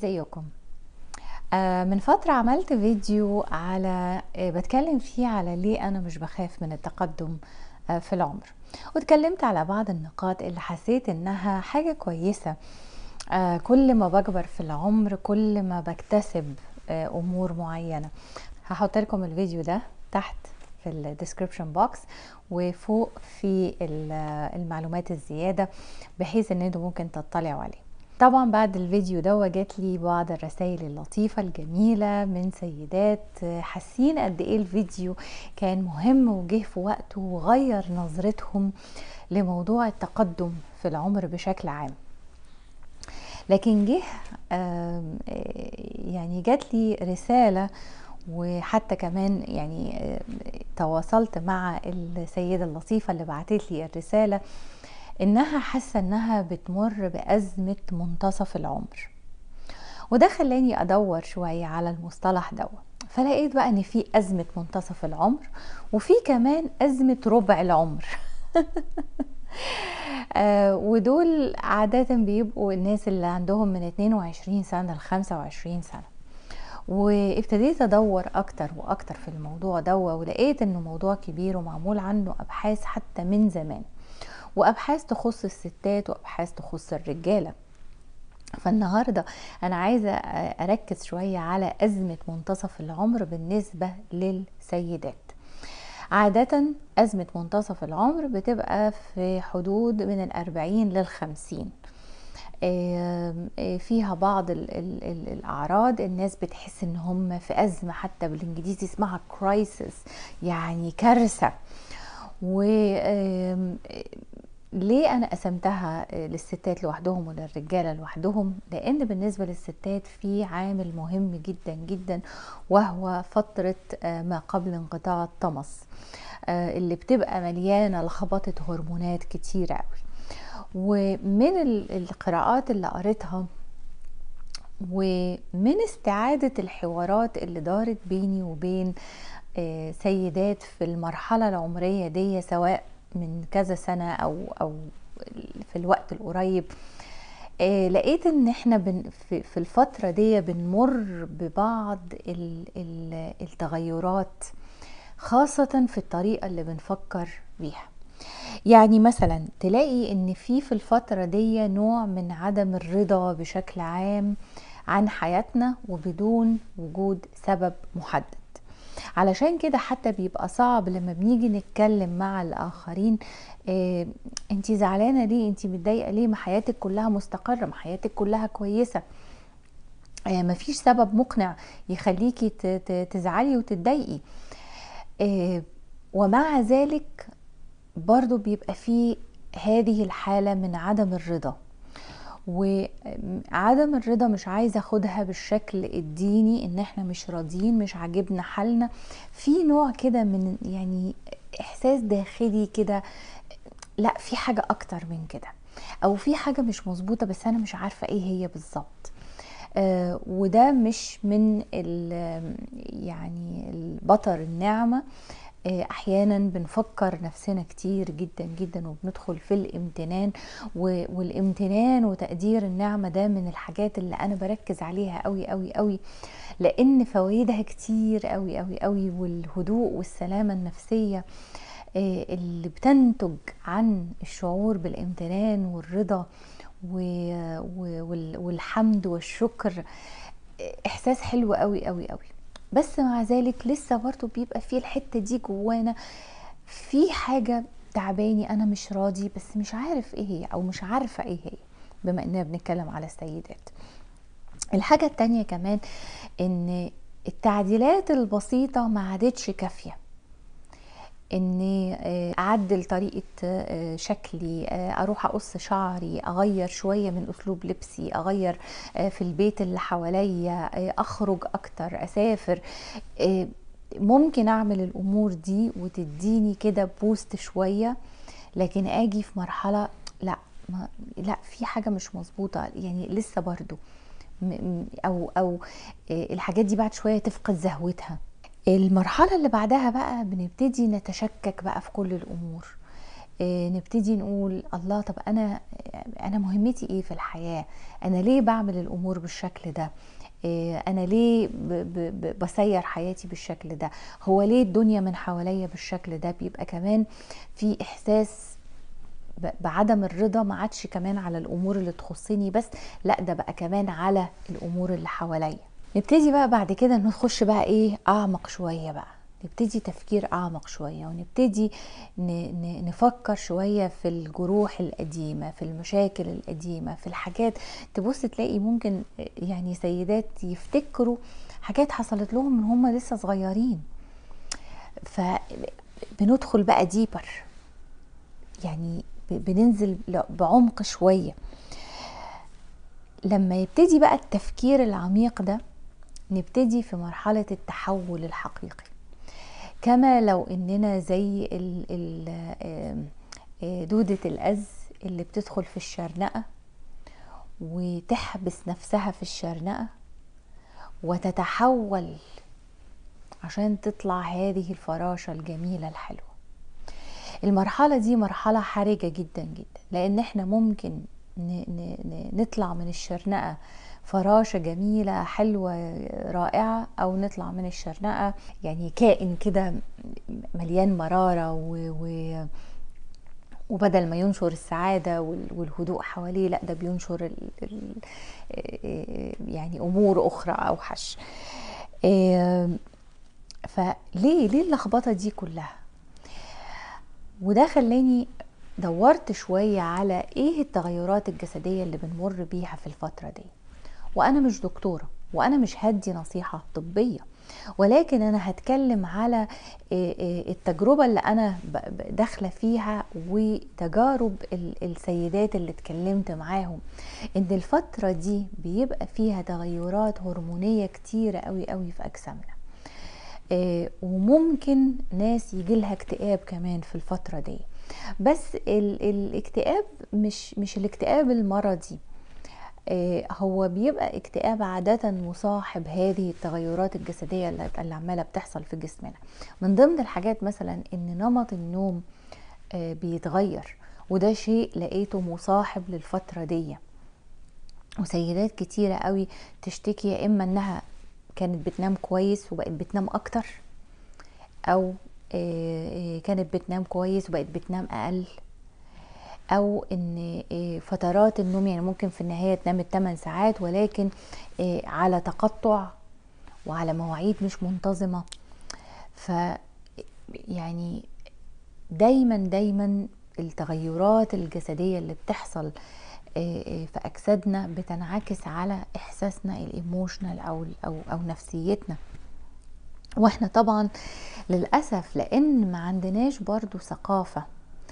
ازيكم آه من فترة عملت فيديو على آه بتكلم فيه على ليه أنا مش بخاف من التقدم آه في العمر واتكلمت على بعض النقاط اللي حسيت إنها حاجة كويسة آه كل ما بكبر في العمر كل ما بكتسب آه أمور معينة هحط لكم الفيديو ده تحت في الديسكريبشن بوكس وفوق في المعلومات الزيادة بحيث ان انتم ممكن تطلعوا عليه طبعا بعد الفيديو ده جات لي بعض الرسائل اللطيفة الجميلة من سيدات حاسين قد ايه الفيديو كان مهم وجه في وقته وغير نظرتهم لموضوع التقدم في العمر بشكل عام لكن جه يعني جات لي رسالة وحتى كمان يعني تواصلت مع السيدة اللطيفة اللي بعتت لي الرسالة انها حاسة انها بتمر بأزمة منتصف العمر وده خلاني ادور شوية على المصطلح ده فلقيت بقى ان في أزمة منتصف العمر وفي كمان أزمة ربع العمر آه ودول عادة بيبقوا الناس اللي عندهم من 22 سنة ل 25 سنة وابتديت ادور اكتر واكتر في الموضوع ده ولقيت انه موضوع كبير ومعمول عنه ابحاث حتى من زمان وابحاث تخص الستات وابحاث تخص الرجاله فالنهارده انا عايزه اركز شويه على ازمه منتصف العمر بالنسبه للسيدات عادة أزمة منتصف العمر بتبقى في حدود من الأربعين للخمسين فيها بعض ال ال ال الاعراض الناس بتحس ان هم في ازمه حتى بالانجليزي اسمها كرايسيس يعني كارثه و ليه انا قسمتها للستات لوحدهم وللرجاله لوحدهم لان بالنسبه للستات في عامل مهم جدا جدا وهو فتره ما قبل انقطاع الطمس اللي بتبقى مليانه لخبطه هرمونات كتيره قوي ومن القراءات اللي قريتها ومن استعادة الحوارات اللي دارت بيني وبين سيدات في المرحلة العمرية دي سواء من كذا سنة أو, أو في الوقت القريب لقيت ان احنا بن في الفترة دي بنمر ببعض التغيرات خاصة في الطريقة اللي بنفكر بيها يعني مثلا تلاقي ان في في الفترة دي نوع من عدم الرضا بشكل عام عن حياتنا وبدون وجود سبب محدد علشان كده حتى بيبقى صعب لما بنيجي نتكلم مع الاخرين إيه انتي زعلانه ليه انتي متضايقه ليه ما حياتك كلها مستقره ما حياتك كلها كويسه إيه مفيش سبب مقنع يخليكي تزعلي وتتضايقي إيه ومع ذلك برضو بيبقى فيه هذه الحالة من عدم الرضا وعدم الرضا مش عايزه اخدها بالشكل الديني ان احنا مش راضيين مش عاجبنا حالنا في نوع كده من يعني احساس داخلي كده لا في حاجه اكتر من كده او في حاجه مش مظبوطه بس انا مش عارفه ايه هي بالظبط آه وده مش من يعني البطر النعمه احيانا بنفكر نفسنا كتير جدا جدا وبندخل في الامتنان والامتنان وتقدير النعمه ده من الحاجات اللي انا بركز عليها قوي قوي قوي لان فوائدها كتير قوي قوي قوي والهدوء والسلامه النفسيه اللي بتنتج عن الشعور بالامتنان والرضا والحمد والشكر احساس حلو قوي قوي قوي بس مع ذلك لسه برضه بيبقى في الحته دي جوانا في حاجه تعباني انا مش راضي بس مش عارف ايه هي او مش عارفه ايه هي بما اننا بنتكلم على السيدات الحاجه التانية كمان ان التعديلات البسيطه ما عادتش كافيه اني اعدل طريقه شكلي اروح اقص شعري اغير شويه من اسلوب لبسي اغير في البيت اللي حواليا اخرج اكتر اسافر ممكن اعمل الامور دي وتديني كده بوست شويه لكن اجي في مرحله لا ما لا في حاجه مش مظبوطه يعني لسه برضو او او الحاجات دي بعد شويه تفقد زهوتها المرحلة اللي بعدها بقى بنبتدي نتشكك بقى في كل الأمور آه، نبتدي نقول الله طب انا انا مهمتي ايه في الحياه انا ليه بعمل الامور بالشكل ده آه، انا ليه ب- ب- ب- بسير حياتي بالشكل ده هو ليه الدنيا من حواليا بالشكل ده بيبقى كمان في احساس ب- بعدم الرضا ما عادش كمان على الامور اللي تخصني بس لا ده بقى كمان على الامور اللي حواليا نبتدي بقى بعد كده نخش بقى ايه اعمق شويه بقى نبتدي تفكير اعمق شويه ونبتدي ن- ن- نفكر شويه في الجروح القديمه في المشاكل القديمه في الحاجات تبص تلاقي ممكن يعني سيدات يفتكروا حاجات حصلت لهم من هم لسه صغيرين فبندخل بقى ديبر يعني ب- بننزل ل- بعمق شويه لما يبتدي بقى التفكير العميق ده نبتدي في مرحلة التحول الحقيقي كما لو اننا زي ال ال آم، آه، دودة الأز اللي بتدخل في الشرنقة وتحبس نفسها في الشرنقة وتتحول عشان تطلع هذه الفراشة الجميلة الحلوة المرحلة دي مرحلة حرجة جدا جدا لأن احنا ممكن ن- ن- ن- نطلع من الشرنقة فراشة جميلة حلوة رائعة أو نطلع من الشرنقة يعني كائن كده مليان مرارة و, و وبدل ما ينشر السعادة وال- والهدوء حواليه لا ده بينشر ال ال يعني أمور أخرى أوحش إيه، فليه ليه اللخبطة دي كلها وده خلاني دورت شوية على ايه التغيرات الجسدية اللي بنمر بيها في الفترة دي وانا مش دكتورة وانا مش هدي نصيحة طبية ولكن انا هتكلم على إيه إيه التجربة اللي انا ب- ب- داخلة فيها وتجارب ال- السيدات اللي اتكلمت معاهم ان الفترة دي بيبقى فيها تغيرات هرمونية كتيرة قوي قوي في اجسامنا آه، وممكن ناس يجي لها اكتئاب كمان في الفترة دي بس ال الاكتئاب مش مش الاكتئاب المرضي آه، هو بيبقى اكتئاب عادة مصاحب هذه التغيرات الجسدية اللي اللي عمالة بتحصل في جسمنا من ضمن الحاجات مثلا ان نمط النوم آه، بيتغير وده شيء لقيته مصاحب للفترة دي وسيدات كتيرة قوي تشتكي يا اما انها كانت بتنام كويس وبقت بتنام اكتر او آه، آه، كانت بتنام كويس وبقت بتنام اقل او ان آه، فترات النوم يعني ممكن في النهاية تنام 8 ساعات ولكن آه، على تقطع وعلى مواعيد مش منتظمة ف يعني دايما دايما التغيرات الجسدية اللي بتحصل آه، آه، في أجسادنا بتنعكس على إحساسنا الإيموشنال أو أو أو نفسيتنا واحنا طبعا للأسف لأن ما عندناش برضو ثقافة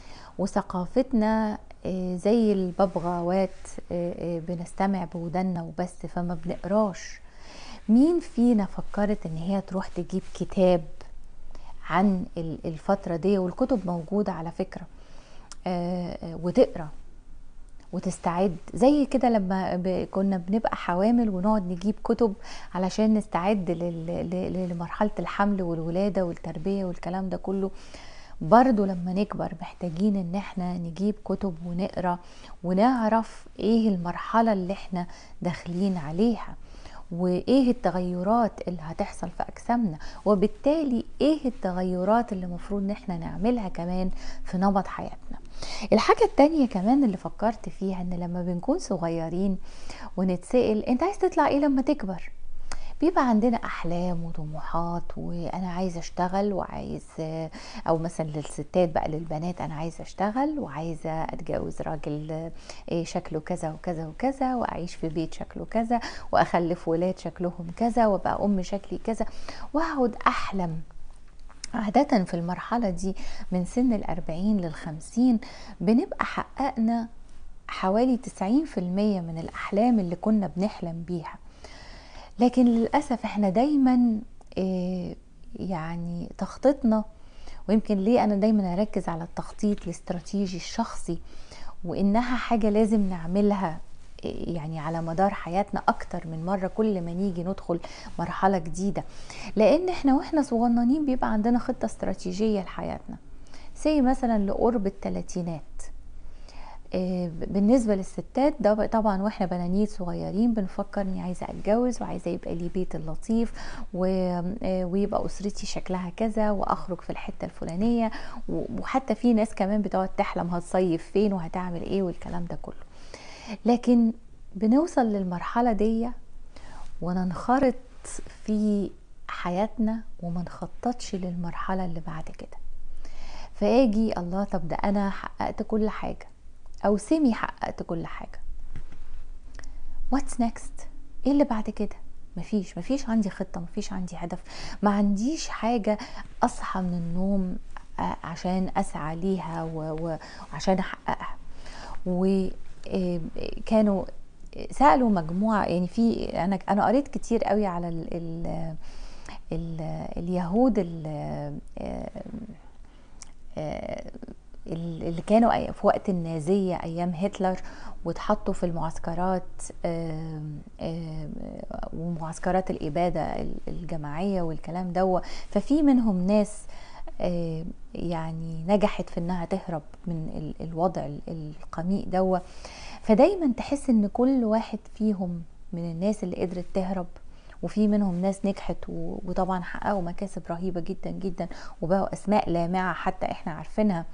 وثقافتنا آه، زي الببغاوات آه، آه، بنستمع بودنا وبس فما بنقراش مين فينا فكرت ان هي تروح تجيب كتاب عن ال- الفترة دي والكتب موجودة على فكرة آه، آه، وتقرا وتستعد زي كده لما ب- كنا بنبقى حوامل ونقعد نجيب كتب علشان نستعد لل- ل- لمرحلة الحمل والولادة والتربية والكلام ده كله برضو لما نكبر محتاجين ان احنا نجيب كتب ونقرا ونعرف ايه المرحلة اللي احنا داخلين عليها وايه التغيرات اللي هتحصل في اجسامنا وبالتالي ايه التغيرات اللي المفروض ان احنا نعملها كمان في نمط حياتنا الحاجة التانية كمان اللي فكرت فيها ان لما بنكون صغيرين ونتسأل انت عايز تطلع ايه لما تكبر بيبقى عندنا احلام وطموحات وانا عايزه اشتغل وعايز او مثلا للستات بقى للبنات انا عايزه اشتغل وعايزه اتجوز راجل إيه شكله كذا وكذا وكذا واعيش في بيت شكله كذا واخلف ولاد شكلهم كذا وابقى ام شكلي كذا واقعد احلم عادة في المرحلة دي من سن الأربعين للخمسين بنبقى حققنا حوالي تسعين في المية من الأحلام اللي كنا بنحلم بيها لكن للأسف احنا دايما إيه يعني تخطيطنا ويمكن ليه أنا دايما أركز على التخطيط الاستراتيجي الشخصي وإنها حاجة لازم نعملها يعني على مدار حياتنا اكتر من مره كل ما نيجي ندخل مرحله جديده لان احنا واحنا صغننين بيبقى عندنا خطه استراتيجيه لحياتنا سي مثلا لقرب الثلاثينات آه، بالنسبة للستات ده طبعا واحنا بنانيت صغيرين بنفكر اني عايزة اتجوز وعايزة يبقى لي بيت اللطيف آه، ويبقى اسرتي شكلها كذا واخرج في الحتة الفلانية وحتى في ناس كمان بتقعد تحلم هتصيف فين وهتعمل ايه والكلام ده كله لكن بنوصل للمرحلة دي وننخرط في حياتنا وما نخططش للمرحلة اللي بعد كده فاجي الله طب ده انا حققت كل حاجة او سيمي حققت كل حاجة واتس نيكست ايه اللي بعد كده مفيش مفيش عندي خطة مفيش عندي هدف ما عنديش حاجة اصحى من النوم عشان اسعى ليها وعشان احققها وكانوا سالوا مجموعه يعني في انا انا قريت كتير قوي على ال ال ال اليهود ال اللي كانوا في وقت النازية أيام هتلر واتحطوا في المعسكرات ومعسكرات الإبادة الجماعية والكلام دوا ففي منهم ناس يعني نجحت في انها تهرب من الوضع القميء دوا فدايما تحس ان كل واحد فيهم من الناس اللي قدرت تهرب وفي منهم ناس نجحت وطبعا حققوا مكاسب رهيبه جدا جدا وبقوا اسماء لامعه حتى احنا عارفينها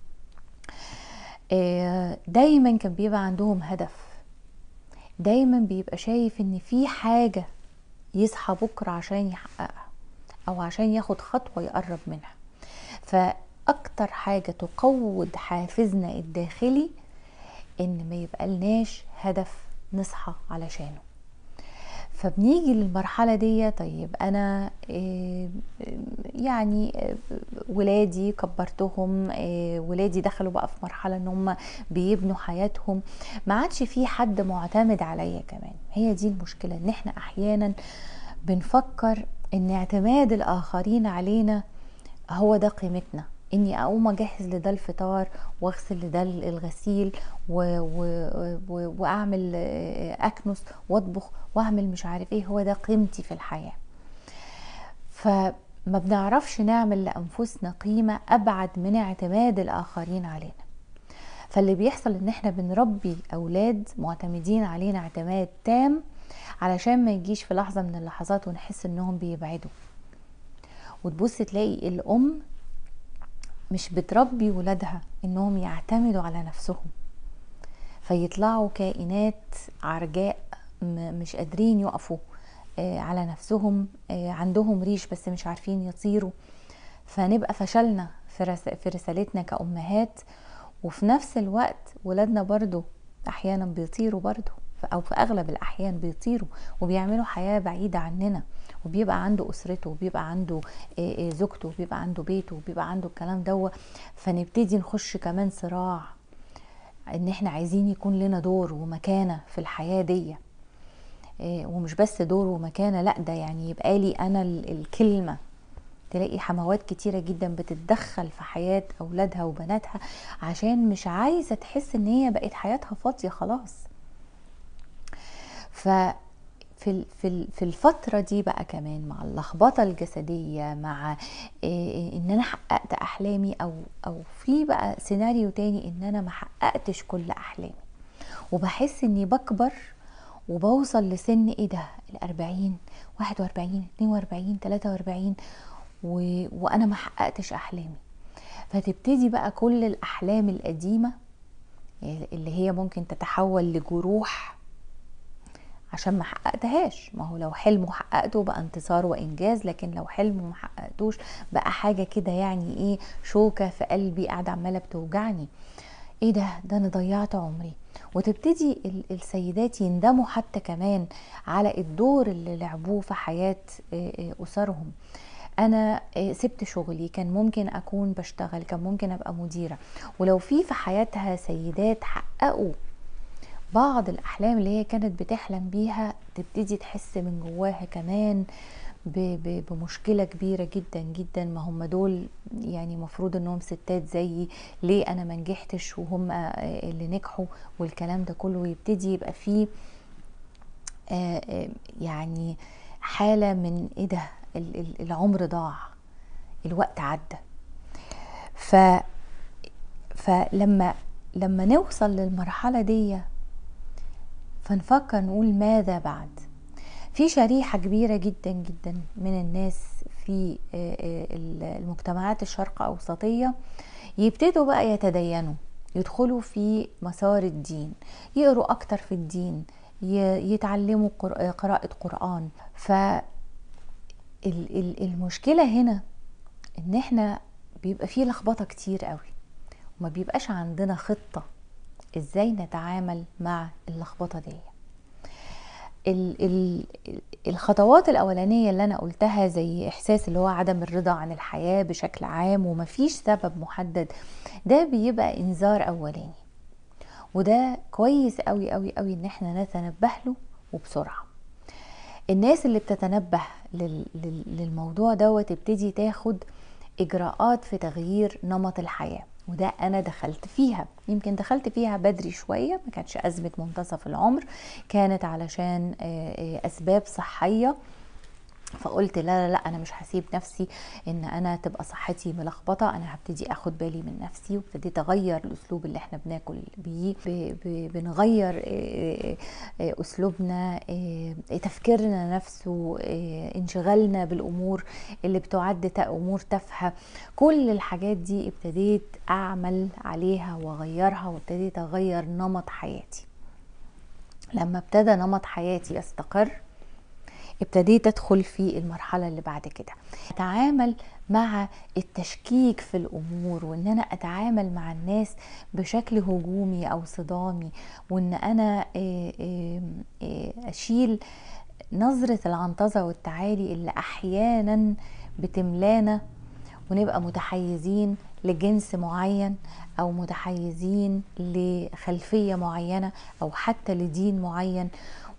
آه، دايما كان بيبقى عندهم هدف دايما بيبقى شايف ان في حاجه يصحى بكره عشان يحققها او عشان ياخد خطوه يقرب منها فاكتر حاجه تقود حافزنا الداخلي ان ما يبقى لناش هدف نصحى علشانه فبنيجي للمرحله دي طيب انا آه، يعني آه، ولادي كبرتهم آه، ولادي دخلوا بقى في مرحله ان هم بيبنوا حياتهم ما عادش في حد معتمد عليا كمان هي دي المشكله ان احنا احيانا بنفكر ان اعتماد الاخرين علينا هو ده قيمتنا اني اقوم اجهز لده الفطار واغسل لده الغسيل و... و... و... واعمل اكنس واطبخ واعمل مش عارف ايه هو ده قيمتي في الحياه فما بنعرفش نعمل لانفسنا قيمه ابعد من اعتماد الاخرين علينا فاللي بيحصل ان احنا بنربي اولاد معتمدين علينا اعتماد تام علشان ما يجيش في لحظه من اللحظات ونحس انهم بيبعدوا وتبص تلاقي الام مش بتربي ولادها انهم يعتمدوا على نفسهم فيطلعوا كائنات عرجاء مش قادرين يقفوا آه، على نفسهم آه، عندهم ريش بس مش عارفين يطيروا فنبقى فشلنا في رسالتنا كأمهات وفي نفس الوقت ولادنا برضو احيانا بيطيروا برضو او في اغلب الاحيان بيطيروا وبيعملوا حياه بعيده عننا وبيبقى عنده اسرته وبيبقى عنده آه، آه، زوجته وبيبقى عنده بيته وبيبقى عنده الكلام دوت فنبتدي نخش كمان صراع ان احنا عايزين يكون لنا دور ومكانه في الحياه دي آه، ومش بس دور ومكانه لا ده يعني يبقى لي انا الكلمه تلاقي حموات كتيرة جدا بتتدخل في حياة أولادها وبناتها عشان مش عايزة تحس إن هي بقت حياتها فاضية خلاص ف في في في الفتره دي بقى كمان مع اللخبطه الجسديه مع ان انا حققت احلامي او او في بقى سيناريو تاني ان انا ما حققتش كل احلامي وبحس اني بكبر وبوصل لسن ايه ده الأربعين واحد وأربعين اتنين وأربعين تلاتة وأربعين وأنا ما حققتش أحلامي فتبتدي بقى كل الأحلام القديمة اللي هي ممكن تتحول لجروح عشان ما حققتهاش ما هو لو حلم حققته بقى انتصار وانجاز لكن لو حلم ما حققتوش بقى حاجه كده يعني ايه شوكه في قلبي قاعده عماله بتوجعني ايه ده ده انا ضيعت عمري وتبتدي السيدات يندموا حتى كمان على الدور اللي لعبوه في حياه اسرهم انا سبت شغلي كان ممكن اكون بشتغل كان ممكن ابقى مديره ولو في في حياتها سيدات حققوا بعض الاحلام اللي هي كانت بتحلم بيها تبتدي تحس من جواها كمان بمشكله كبيره جدا جدا ما هم دول يعني مفروض انهم ستات زيي ليه انا ما نجحتش وهم اللي نجحوا والكلام ده كله ويبتدي يبقى فيه آه، آه، يعني حاله من ايه ده العمر ضاع الوقت عدى ف فلما لما نوصل للمرحلة دي فنفكر نقول ماذا بعد في شريحة كبيرة جدا جدا من الناس في آه، آه، المجتمعات الشرق أوسطية يبتدوا بقى يتدينوا يدخلوا في مسار الدين يقروا أكتر في الدين يتعلموا قراءة قرآن فالمشكلة هنا ان احنا بيبقى فيه لخبطة كتير قوي وما بيبقاش عندنا خطة ازاي نتعامل مع اللخبطة دي ال ال الخطوات الأولانية اللي أنا قلتها زي إحساس اللي هو عدم الرضا عن الحياة بشكل عام ومفيش سبب محدد ده بيبقى إنذار أولاني وده كويس قوي قوي قوي إن احنا نتنبه له وبسرعة الناس اللي بتتنبه للموضوع دوت تبتدي تاخد إجراءات في تغيير نمط الحياة وده انا دخلت فيها يمكن دخلت فيها بدري شويه ما كانتش ازمه منتصف العمر كانت علشان اسباب صحيه فقلت لا لا لا انا مش هسيب نفسي ان انا تبقى صحتي ملخبطه انا هبتدي اخد بالي من نفسي وابتديت اغير الاسلوب اللي احنا بناكل بيه بنغير اسلوبنا تفكيرنا نفسه انشغالنا بالامور اللي بتعد امور تافهه كل الحاجات دي ابتديت اعمل عليها واغيرها وابتديت اغير نمط حياتي لما ابتدى نمط حياتي يستقر ابتديت ادخل في المرحله اللي بعد كده اتعامل مع التشكيك في الامور وان انا اتعامل مع الناس بشكل هجومي او صدامي وان انا آه، آه، آه، اشيل نظره العنطزه والتعالي اللي احيانا بتملانا ونبقى متحيزين لجنس معين او متحيزين لخلفيه معينه او حتى لدين معين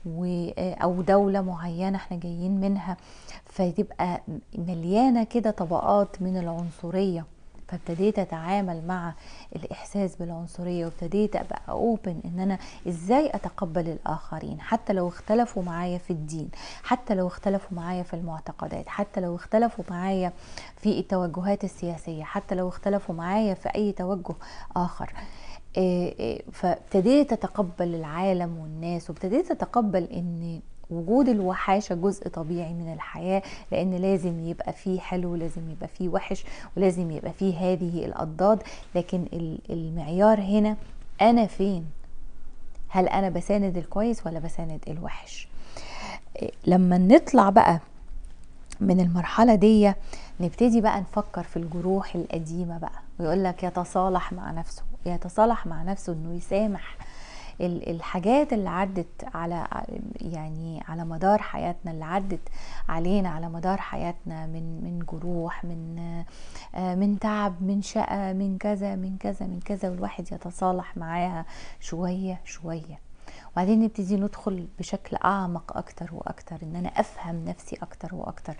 او دوله معينه احنا جايين منها فتبقى مليانه كده طبقات من العنصريه فابتديت اتعامل مع الاحساس بالعنصريه وابتديت ابقى اوبن ان انا ازاي اتقبل الاخرين حتى لو اختلفوا معايا في الدين حتى لو اختلفوا معايا في المعتقدات حتى لو اختلفوا معايا في التوجهات السياسيه حتى لو اختلفوا معايا في اي توجه اخر آه، آه، فابتديت اتقبل العالم والناس وابتديت اتقبل ان وجود الوحاشة جزء طبيعي من الحياة لأن لازم يبقى فيه حلو لازم يبقى فيه وحش ولازم يبقى فيه هذه الأضداد لكن المعيار هنا أنا فين هل أنا بساند الكويس ولا بساند الوحش آه، لما نطلع بقى من المرحلة دي نبتدي بقى نفكر في الجروح القديمة بقى ويقول لك يتصالح مع نفسه يتصالح مع نفسه انه يسامح الحاجات اللي عدت على يعني على مدار حياتنا اللي عدت علينا على مدار حياتنا من من جروح من آه، من تعب من شقة من كذا من كذا من كذا والواحد يتصالح معاها شوية شوية وبعدين نبتدي ندخل بشكل اعمق اكتر واكتر ان انا افهم نفسي اكتر واكتر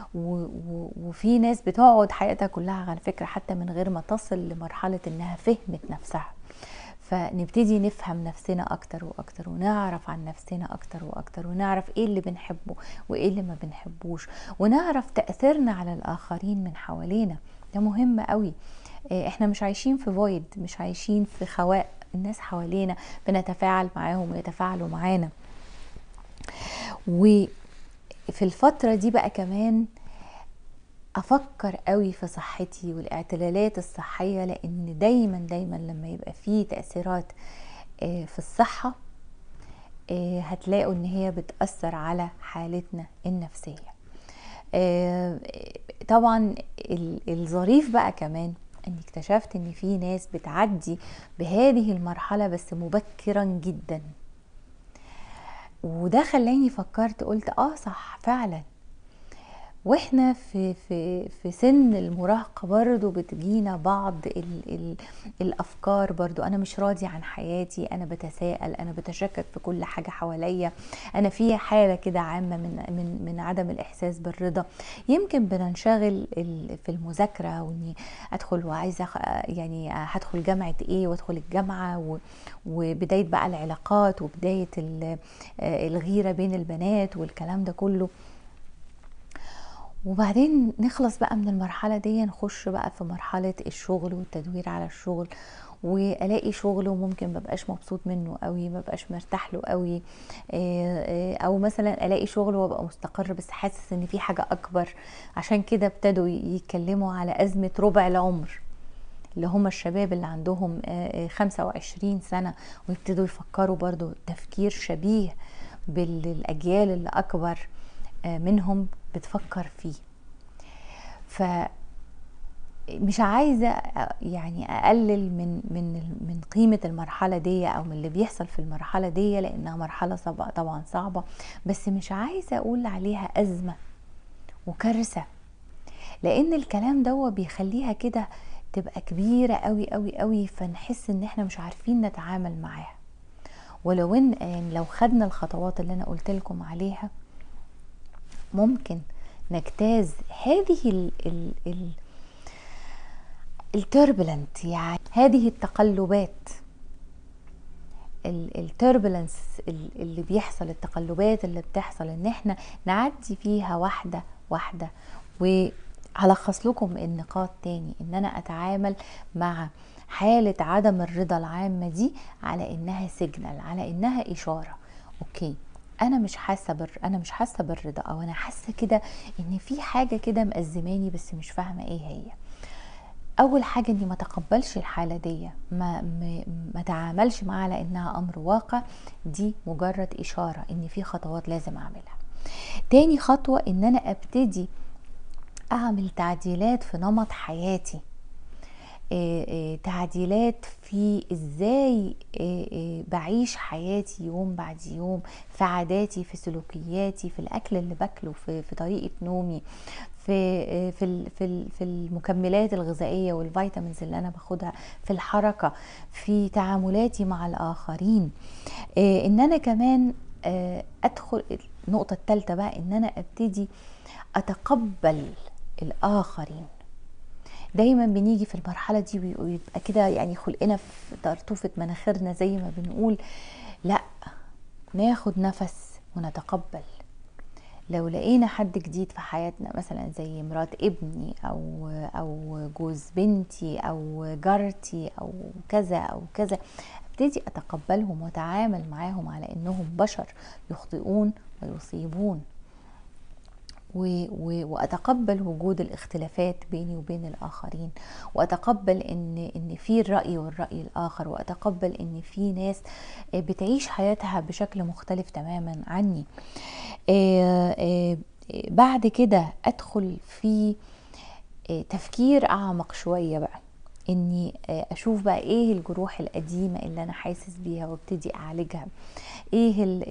وفي ناس بتقعد حياتها كلها على فكره حتى من غير ما تصل لمرحله انها فهمت نفسها فنبتدي نفهم نفسنا اكتر واكتر ونعرف عن نفسنا اكتر واكتر ونعرف ايه اللي بنحبه وايه اللي ما بنحبوش ونعرف تاثيرنا على الاخرين من حوالينا ده مهم قوي آه، احنا مش عايشين في فويد مش عايشين في خواء الناس حوالينا بنتفاعل معاهم ويتفاعلوا معانا وفي الفترة دي بقى كمان افكر قوي في صحتي والاعتلالات الصحية لان دايما دايما لما يبقى فيه تأثيرات آه، في الصحة آه، هتلاقوا ان هي بتأثر على حالتنا النفسية آه، طبعا الظريف بقى كمان اني اكتشفت ان في ناس بتعدي بهذه المرحله بس مبكرا جدا وده خلاني فكرت قلت اه صح فعلا واحنا في في في سن المراهقه برضو بتجينا بعض ال ال الافكار برضو انا مش راضي عن حياتي انا بتساءل انا بتشكك في كل حاجه حواليا انا في حاله كده عامه من من من عدم الاحساس بالرضا يمكن بننشغل في المذاكره واني ادخل وعايزه يعني هدخل جامعه ايه وادخل الجامعه وبدايه بقى العلاقات وبدايه الغيره بين البنات والكلام ده كله وبعدين نخلص بقى من المرحلة دي نخش بقى في مرحلة الشغل والتدوير على الشغل والاقي شغل وممكن مبقاش مبسوط منه قوي مبقاش مرتاح له قوي آه، آه، او مثلا الاقي شغل وابقى مستقر بس حاسس ان في حاجة اكبر عشان كده ابتدوا يتكلموا على ازمة ربع العمر اللي هم الشباب اللي عندهم آه، خمسة وعشرين سنة ويبتدوا يفكروا برضو تفكير شبيه بالاجيال اللي اكبر منهم بتفكر فيه ف مش عايزه يعني اقلل من من من قيمه المرحله دي او من اللي بيحصل في المرحله دي لانها مرحله صعبه طبعا صعبه بس مش عايزه اقول عليها ازمه وكارثه لان الكلام ده بيخليها كده تبقى كبيره قوي قوي قوي فنحس ان احنا مش عارفين نتعامل معاها ولو ان يعني لو خدنا الخطوات اللي انا قلت لكم عليها ممكن نجتاز هذه ال ال ال التربلنت يعني هذه التقلبات التربلنس اللي بيحصل التقلبات اللي بتحصل ان احنا نعدي فيها واحدة واحدة وهلخص لكم النقاط تاني ان انا اتعامل مع حالة عدم الرضا العامة دي على انها سيجنال على انها اشارة اوكي انا مش حاسه بر انا مش حاسه بالرضا او انا حاسه كده ان في حاجه كده مأزماني بس مش فاهمه ايه هي اول حاجه اني ما تقبلش الحاله دي ما ما, ما تعاملش معاها على انها امر واقع دي مجرد اشاره ان في خطوات لازم اعملها تاني خطوه ان انا ابتدي اعمل تعديلات في نمط حياتي آه، آه، تعديلات في ازاي آه، بعيش حياتي يوم بعد يوم في عاداتي في سلوكياتي في الاكل اللي باكله في, في طريقه نومي في في في في المكملات الغذائيه والفيتامينز اللي انا باخدها في الحركه في تعاملاتي مع الاخرين ان انا كمان ادخل النقطه الثالثه بقى ان انا ابتدي اتقبل الاخرين دايما بنيجي في المرحله دي ويبقى كده يعني خلقنا في طرطوفه مناخيرنا زي ما بنقول لا ناخد نفس ونتقبل لو لقينا حد جديد في حياتنا مثلا زي مرات ابني او او جوز بنتي او جارتي او كذا او كذا ابتدي اتقبلهم واتعامل معاهم على انهم بشر يخطئون ويصيبون واتقبل وجود الاختلافات بيني وبين الاخرين واتقبل ان ان في الراي والراي الاخر واتقبل ان في ناس بتعيش حياتها بشكل مختلف تماما عني آه، آه، بعد كده ادخل في آه، تفكير اعمق شويه بقى اني اشوف بقى ايه الجروح القديمه اللي انا حاسس بيها وابتدي اعالجها ايه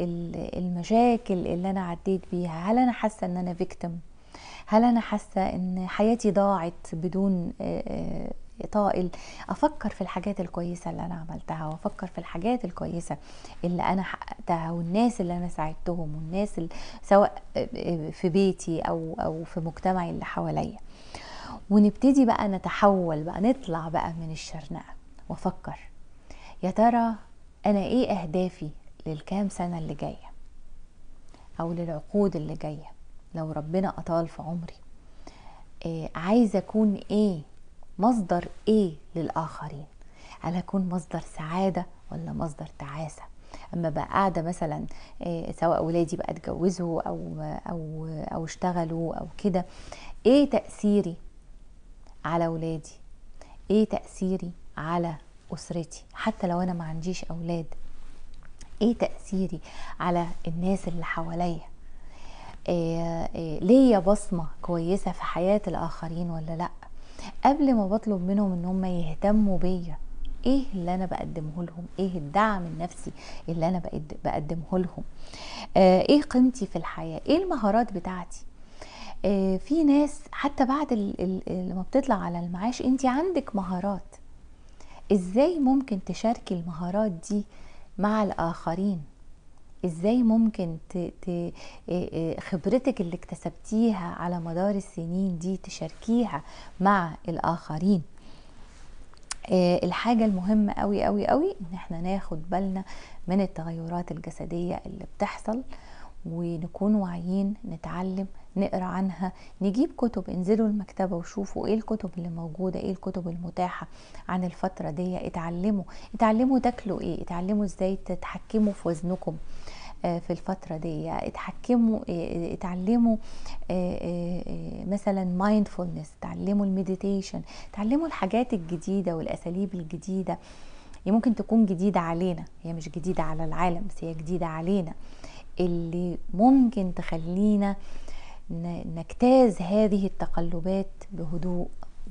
المشاكل اللي انا عديت بيها هل انا حاسه ان انا فيكتم هل انا حاسه ان حياتي ضاعت بدون طائل افكر في الحاجات الكويسه اللي انا عملتها وافكر في الحاجات الكويسه اللي انا حققتها والناس اللي انا ساعدتهم والناس اللي سواء في بيتي او او في مجتمعي اللي حواليا ونبتدي بقى نتحول بقى نطلع بقى من الشرنقه وافكر يا ترى انا ايه اهدافي للكام سنه اللي جايه او للعقود اللي جايه لو ربنا اطال في عمري آه عايزه اكون ايه مصدر ايه للاخرين هل اكون مصدر سعاده ولا مصدر تعاسه اما بقى قاعده مثلا آه سواء ولادي بقى اتجوزوا او او او اشتغلوا او كده ايه تاثيري على ولادي ايه تأثيري على أسرتي حتى لو أنا ما عنديش أولاد ايه تأثيري على الناس اللي حواليا إيه إيه ليا بصمة كويسة في حياة الآخرين ولا لأ قبل ما بطلب منهم ان هم يهتموا بيا ايه اللي انا بقدمه لهم ايه الدعم النفسي اللي انا بقدمه لهم آه ايه قيمتي في الحياة ايه المهارات بتاعتي آه، في ناس حتى بعد لما بتطلع على المعاش انت عندك مهارات ازاي ممكن تشاركي المهارات دي مع الاخرين ازاي ممكن ت... ت... آه، آه، خبرتك اللي اكتسبتيها على مدار السنين دي تشاركيها مع الاخرين الحاجة المهمة قوي قوي قوي ان احنا ناخد بالنا من التغيرات الجسدية اللي بتحصل ونكون واعيين نتعلم نقرا عنها نجيب كتب انزلوا المكتبة وشوفوا ايه الكتب اللي موجودة ايه الكتب المتاحة عن الفترة دي اتعلموا اتعلموا تاكلوا ايه اتعلموا ازاي تتحكموا في وزنكم في الفترة دي اتحكموا اتعلموا مثلا مايندفولنس اتعلموا المديتيشن اتعلموا الحاجات الجديدة والاساليب الجديدة هي ممكن تكون جديدة علينا هي مش جديدة على العالم بس هي جديدة علينا اللي ممكن تخلينا نجتاز هذه التقلبات بهدوء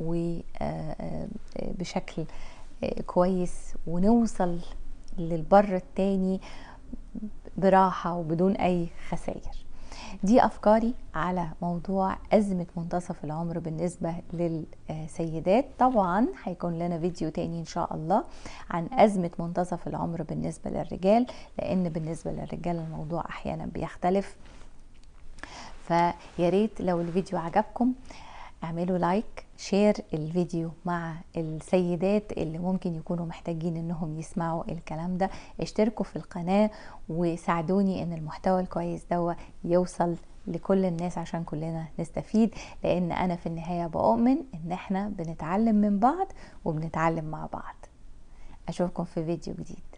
وبشكل كويس ونوصل للبر التاني براحة وبدون أي خسائر دي أفكاري على موضوع أزمة منتصف العمر بالنسبة للسيدات طبعا هيكون لنا فيديو تاني إن شاء الله عن أزمة منتصف العمر بالنسبة للرجال لأن بالنسبة للرجال الموضوع أحيانا بيختلف فياريت لو الفيديو عجبكم اعملوا لايك شير الفيديو مع السيدات اللي ممكن يكونوا محتاجين انهم يسمعوا الكلام ده اشتركوا في القناة وساعدوني ان المحتوى الكويس ده يوصل لكل الناس عشان كلنا نستفيد لان انا في النهاية بؤمن ان احنا بنتعلم من بعض وبنتعلم مع بعض اشوفكم في فيديو جديد